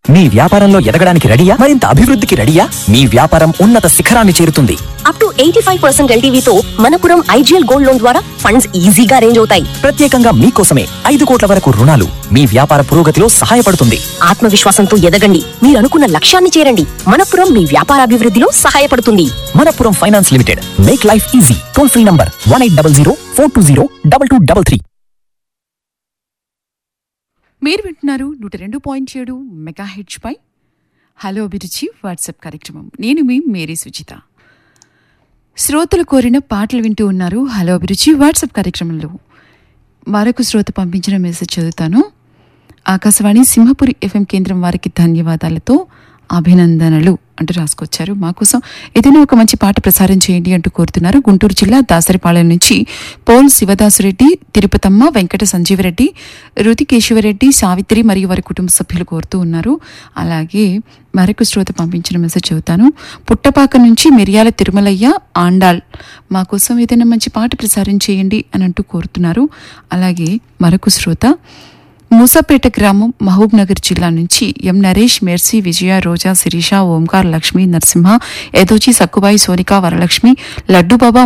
మీ వ్యాపారంలో ఎదగడానికి రెడీయా మరింత అభివృద్ధికి రెడీయా మీ వ్యాపారం ఉన్నత శిఖరాన్ని చేరుతుంది up to eighty five percent ఎల్టీవీతో మనపురం ఐజీఎల్ గోల్డ్ లోన్ ద్వారా ఫండ్స్ ఈజీగా అరేంజ్ అవుతాయి ప్రత్యేకంగా మీకోసమే ఐదు కోట్ల వరకు రుణాలు మీ వ్యాపార పురోగతిలో సహాయపడుతుంది ఆత్మవిశ్వాసంతో ఎదగండి మీరు అనుకున్న లక్ష్యాన్ని చేరండి మనపురం మీ వ్యాపారాభివృద్ధిలో సహాయపడుతుంది Manappuram finance limited make life easy toll free number one eight double zero four two zero double two double three మీరు వింటున్నారు నూట రెండు పాయింట్ ఏడు మెగా హెచ్ పై హలో అభిరుచి వాట్సాప్ కార్యక్రమం నేను మీ మేరీ సుచిత శ్రోతలు కోరిన పాటలు వింటూ ఉన్నారు హలో అభిరుచి వాట్సాప్ కార్యక్రమంలో మరొక శ్రోత పంపించిన మెసేజ్ చదువుతాను ఆకాశవాణి సింహపురి ఎఫ్ఎం కేంద్రం వారికి ధన్యవాదాలతో అభినందనలు అంటూ రాసుకొచ్చారు మా కోసం ఏదైనా ఒక మంచి పాట ప్రసారం చేయండి అంటూ కోరుతున్నారు గుంటూరు జిల్లా దాసరిపాలెం నుంచి పోల్ శివదాసురెడ్డి తిరుపతమ్మ వెంకట సంజీవరెడ్డి రుతికేశవరెడ్డి సావిత్రి మరియు వారి కుటుంబ సభ్యులు కోరుతూ ఉన్నారు అలాగే మరొక శ్రోత పంపించిన మెసేజ్ చదువుతాను పుట్టపాక నుంచి మిరియాల తిరుమలయ్య ఆండాల్ మా కోసం ఏదైనా మంచి పాట ప్రసారం చేయండి అని అంటూ కోరుతున్నారు అలాగే మరొక శ్రోత మూసాపేట గ్రామం మహబూబ్ నగర్ జిల్లా నుంచి ఎం నరేష్ మెర్సీ విజయ రోజా శిరీష ఓంకార్ లక్ష్మి నరసింహ ఎదోచి సక్కుబాయి సోనిక వరలక్ష్మి లడ్డు బాబా